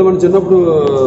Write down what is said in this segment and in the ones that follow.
మనం చిన్నప్పుడు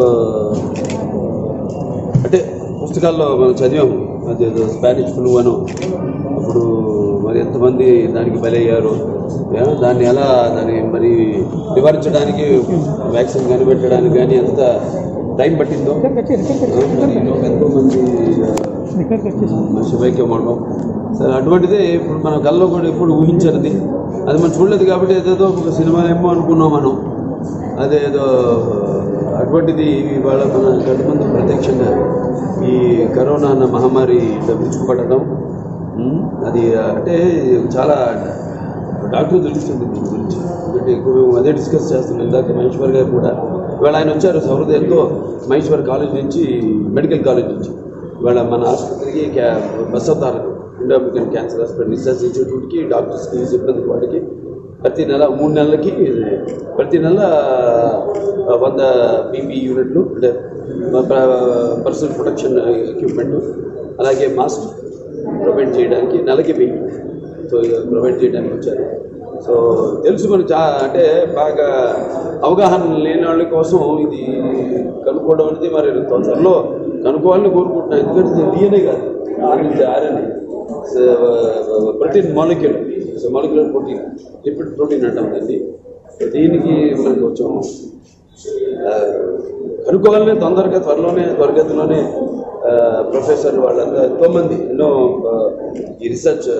అంటే పుస్తకాల్లో మనం చదివాము అదేదో స్పానిష్ ఫ్లూ అను అప్పుడు మరి ఎంతమంది దానికి బలయ్యారు ఏ, దాన్ని ఎలా దాన్ని మరి నివారించడానికి వ్యాక్సిన్ కనిపెట్టడానికి కానీ ఎంత టైం పట్టిందో ఆ, మరి ఎంతో మంది ఆ, శివైక్యం అవడం సరే అటువంటిదే ఇప్పుడు మన కల్లో కూడా ఎప్పుడు ఊహించనిది అది మనం చూడలేదు కాబట్టి ఏదేదో ఒక సినిమా ఏమో అనుకున్నాం మనం అదేదో అటువంటిది ఇవాళ మన కళ్ళ ముందు ప్రత్యక్షంగా ఈ కరోనా అన్న మహమ్మారి ఇట్లా విరుచుకుపడడం ఉమ్, అది అంటే చాలా డాక్టర్ తెలుస్తుంది దీని గురించి ఎందుకంటే ఎక్కువ మేము అదే డిస్కస్ చేస్తున్నాం ఇందాక మహేశ్వర్ గారు కూడా ఇవాళ ఆయన వచ్చారు సౌహృదయంతో మహేశ్వర్ కాలేజ్ నుంచి మెడికల్ కాలేజ్ నుంచి ఇవాళ మన ఆసుపత్రికి క్యా బస్ అవుతారు Indo American cancer hospital research ఇన్స్టిట్యూట్కి డాక్టర్స్కి సిబ్బంది వాడికి ప్రతి నెల మూడు నెలలకి ప్రతి నెల వంద పీపీ యూనిట్లు అంటే పర్సనల్ ప్రొటెక్షన్ ఎక్విప్మెంట్ అలాగే మాస్క్ ప్రొవైడ్ చేయడానికి నెలకి వెయ్యి సో ప్రొవైడ్ చేయడానికి వచ్చారు సో తెలుసు మనం చా అంటే బాగా అవగాహన లేని వాళ్ళ కోసం ఇది కనుక్కోవడం అనేది మరి త్వరలో కనుక్కోవాలని కోరుకుంటున్నాను ఎందుకంటే ఇది డిఎన్ఏ కాదు ఇది RNA protein molecule so molecular protein lipid protein అంటాం దాన్ని దీనికి మనకు కొంచెం ఆ, కనుక్కోవాలని తొందరగా త్వరలోనే త్వరగతిలోనే ఆ, ప్రొఫెసర్ వాళ్ళంతా ఎంతోమంది ఎన్నో ఆ, ఈ రీసెర్చ్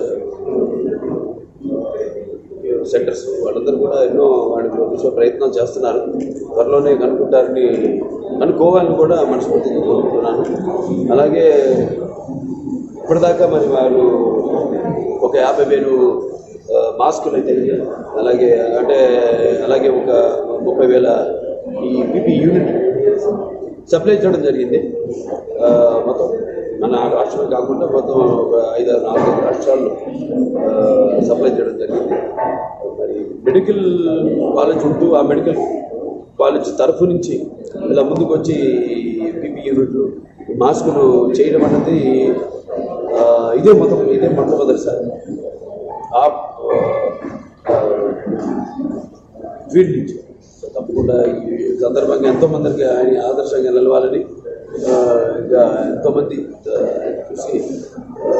సెంటర్స్ వాళ్ళందరూ కూడా ఎన్నో వాడికి ప్రభుత్వ ప్రయత్నం చేస్తున్నారు త్వరలోనే కనుక్కుంటారని కనుక్కోవాలని కూడా మనస్ఫూర్తిగా కోరుకుంటున్నాను అలాగే ఇప్పటిదాకా మరి వారు ఒక యాభై వేలు ఆ, మాస్కులు అయితే అలాగే అంటే అలాగే ఒక ముప్పై వేల ఈ పీపీ యూనిట్ సప్లై చేయడం జరిగింది ఆ, మొత్తం మన రాష్ట్రం కాకుండా మొత్తం ఒక ఐదు ఆరు నాలుగు రాష్ట్రాల్లో ఆ, సప్లై చేయడం జరిగింది మరి మెడికల్ కాలేజ్ ఉంటూ ఆ మెడికల్ కాలేజ్ తరఫు నుంచి ఇలా ముందుకు వచ్చి పీపీ యూనిట్లు మాస్కులు చేయడం అన్నది ఆ, ఇదే మొత్తం ఇదే మొట్టమొదటిసారి ఆ ఆ, ఫీల్డ్ నుంచి సో తప్పకుండా ఈ సందర్భంగా ఎంతో మందికి ఆయన ఆదర్శంగా నిలవాలని ఆ, ఇంకా ఎంతోమంది ఆ, చూసి ఆ,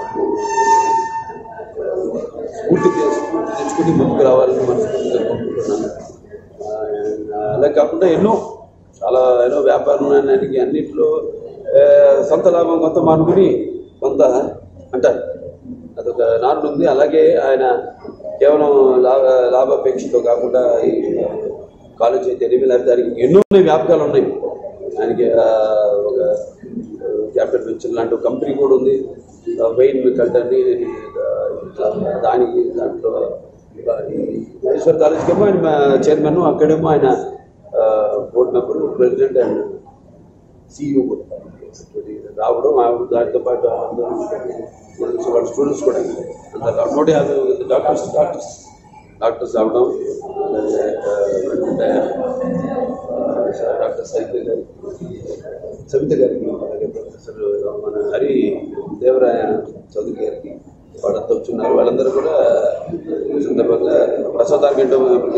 స్ఫూర్తి తె- స్ఫూర్తి తెచ్చుకుని ముందుకు రావాలని మనస్ఫూర్తిగా కోరుకుంటున్నాను ఆ, అలా కాకుండా ఎన్నో చాలా ఎన్నో వ్యాపారానికి అన్నింటిలో ఆ, సొంత లాభం కొంత మానుకుని కొంత అంటారు అదొక నానుడు ఉంది అలాగే ఆయన కేవలం లాభ లాభాపేక్షతో కాకుండా ఈ కాలేజ్ అయితే ఎనిమిది లేకపోతే దానికి ఎన్నో ఉన్నాయి వ్యాపకాలు ఉన్నాయి ఆయనకి ఆ, ఒక క్యాపిటల్ వెంచర్ లాంటి ఒక కంపెనీ కూడా ఉంది వెయిన్ కల్టర్ని దానికి దాంట్లో ఈ మహేశ్వర్ కాలేజ్కి ఏమో ఆయన చైర్మన్ అక్కడేమో ఆయన board member president and CEO కూడా రావడం ఆ దానితో పాటు అందరూ స్టూడెంట్స్ వాళ్ళ స్టూడెంట్స్ కూడా అందరు నూట యాభై మంది డాక్టర్స్ డాక్టర్స్ డాక్టర్స్ రావడం అలాగే ఆ, వెంకట, ఆ, డాక్టర్ సైకిల్ గారి సవిత గారికి అలాగే ప్రొఫెసర్ మన హరి దేవరాయ చౌదరి గారికి వాళ్ళంతా వచ్చున్నారు వాళ్ళందరూ కూడా ఈ సందర్భంగా ప్రసాదార్ గంట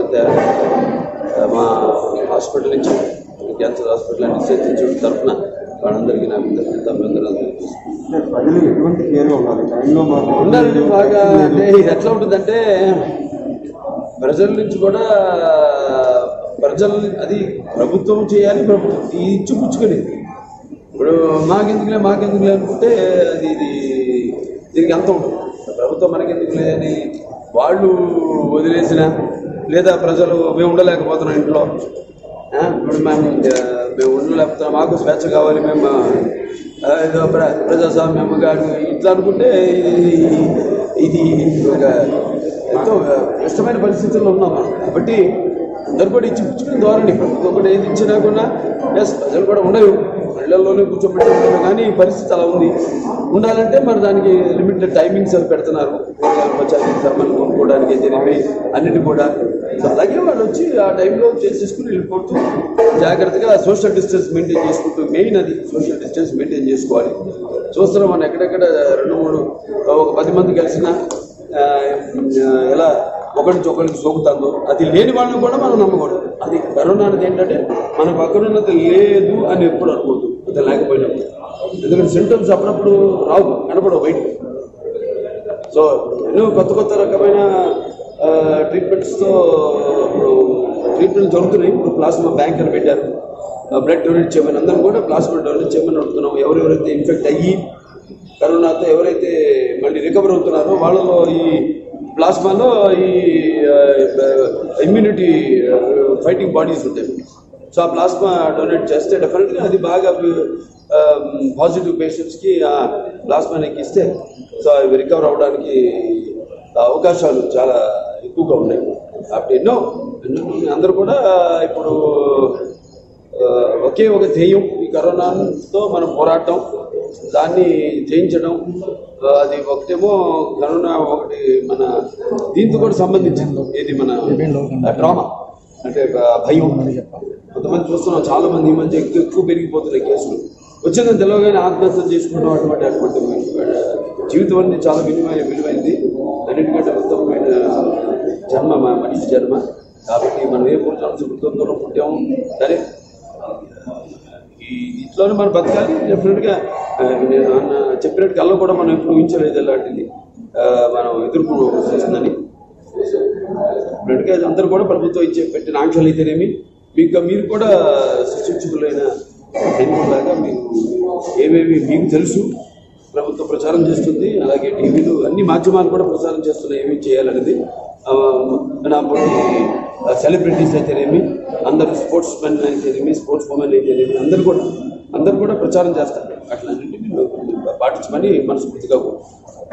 మా హాస్పిటల్ నుంచి cancer hospital and research institute తరఫున వాళ్ళందరికీ నా అభినందనలు తెలియజేస్తున్నాను. ప్రజలు ఎటువంటి కేర్గా ఉండాలి టైంలో మాకు ఉండాలండి బాగా అంటే ఇది ఎట్లా ఉంటుందంటే ప్రజల నుంచి కూడా ప్రజలు అది ప్రభుత్వం చేయాలి ప్రభుత్వం ఇది ఇచ్చి పుచ్చుకొని ఇప్పుడు మాకెందుకులే మాకెందుకులే అనుకుంటే అది ఇది దీనికి అంత ఉంటుంది ప్రభుత్వం మనకెందుకులే అని వాళ్ళు వదిలేసిన లేదా ప్రజలు మేము ఉండలేకపోతున్నాం ఇంట్లో ఆ, ఇప్పుడు మేము ఆ, మేము ఉండలేకపోతున్నాం మాకు స్వేచ్ఛ కావాలి మేము ఆ, ఏదో ప్ర ప్రజాస్వామ్యం కానీ ఇట్లా అనుకుంటే ఇది ఇది ఒక ఎంతో ఇష్టమైన పరిస్థితుల్లో ఉన్నాం మనం కాబట్టి అందరు కూడా ఇచ్చి పుచ్చుకుని ధోరణి ప్రభుత్వం కూడా ఏది ఇచ్చినా కూడా ఎస్ ప్రజలు కూడా ఉండవు ఇళ్లలోనే కూర్చోబెట్టి ఉంటారు కానీ ఈ పరిస్థితి అలా ఉంది ఉండాలంటే మరి దానికి లిమిటెడ్ టైమింగ్స్ అవి పెడుతున్నారు కూరగాయలు పచ్చాలు సామాన్లు కొనుక్కోవడానికి జరిపి అన్నిటి కూడా సో అలాగే వాళ్ళు వచ్చి ఆ టైంలో చేసేసుకుని వెళ్ళిపోతూ జాగ్రత్తగా సోషల్ డిస్టెన్స్ మెయింటైన్ చేసుకుంటూ మెయిన్ అది సోషల్ డిస్టెన్స్ మెయింటైన్ చేసుకోవాలి చూస్తున్నాం మనం ఎక్కడెక్కడ రెండు మూడు ఒక పది మంది కలిసిన ఆ, ఎలా ఒకరి నుంచి ఒకరికి సోకుతుందో అది లేని వాళ్ళని కూడా మనం నమ్మకూడదు అది కరోనా అనేది ఏంటంటే మనకు అకరున్నత లేదు అని ఎప్పుడు అనుకోవద్దు అది లేకపోయినప్పుడు ఎందుకంటే సింటమ్స్ అప్పుడప్పుడు రావు కనపడవు బయటకు సో ఎన్నో కొత్త కొత్త రకమైన ట్రీట్మెంట్స్తో ఇప్పుడు ట్రీట్మెంట్ జరుగుతున్నాయి ఇప్పుడు ప్లాస్మా బ్యాంక్ అని పెట్టారు బ్లడ్ డొనేట్ చేయమని అందరం కూడా ప్లాస్మా డొనేట్ చేయమని అడుగుతున్నాం ఎవరెవరైతే ఇన్ఫెక్ట్ అయ్యి కరోనాతో ఎవరైతే మళ్ళీ రికవర్ అవుతున్నారో వాళ్ళలో ఈ ప్లాస్మాలో ఈ ఇమ్యూనిటీ ఫైటింగ్ బాడీస్ ఉంటాయి సో ఆ ప్లాస్మా డొనేట్ చేస్తే డెఫినెట్గా అది బాగా పాజిటివ్ పేషెంట్స్కి ఆ ప్లాస్మాని ఇస్తే సో అవి రికవర్ అవడానికి అవకాశాలు చాలా ఎక్కువగా ఉన్నాయి అప్పుడు ఎన్నో ఎన్నో ఉన్నాయి. అందరూ కూడా ఇప్పుడు ఆ, ఒకే ఒక ధ్యేయం ఈ కరోనాతో మనం పోరాటం దాన్ని జయించడం ఆ, అది ఒకటేమో కరోనా ఒకటి మన దీంతో కూడా సంబంధించింది ఇది మన డ్రామా అంటే ఆ, భయం కొంతమంది చూస్తున్నాం చాలా మంది ఈ మధ్య ఎక్కువ ఎక్కువ పెరిగిపోతున్నాయి కేసులు వచ్చిందని తెలియగానే ఆత్మహత్య చేసుకోవడం అటువంటి అటువంటి జీవితం అనేది చాలా విలువైన విలువైంది అన్నిటికంటే ఉత్తమమైన జన్మ మా మనిషి జన్మ కాబట్టి మనం ఏ పురుషులు సుకృతంలో పుట్టాము సరే ఈ ఇంట్లోనే మనం బతకాలి డెఫినెట్గా ఆ, నేను అన్న చెప్పినట్టు కల్లా కూడా మనం ఎప్పుడు ఊహించలేదు ఇలాంటిది ఆ, మనం ఎదుర్కోవాల్సి వస్తుందని డెఫినెట్గా అందరూ కూడా ప్రభుత్వం ఇచ్చే పెట్టిన ఆంక్షలు అయితేనేమి మీకు మీరు కూడా సుశిక్షకులైన సైనికులాగా మీకు ఏమేమి మీకు తెలుసు ప్రభుత్వం ప్రచారం చేస్తుంది అలాగే టీవీలు అన్ని మాధ్యమాలు కూడా ప్రచారం చేస్తున్నాయి ఏమేమి చేయాలనేది ఆ, నాపోటి సెలబ్రిటీస్ అయితేనేమి అందరు స్పోర్ట్స్ మెన్ అయితేనేమి స్పోర్ట్స్ ఉమెన్ అయితేనేమి అందరు కూడా అందరు కూడా ప్రచారం చేస్తారు అట్లా పాటించమని మనస్ఫూర్తిగా కోరుకుంటున్నాను.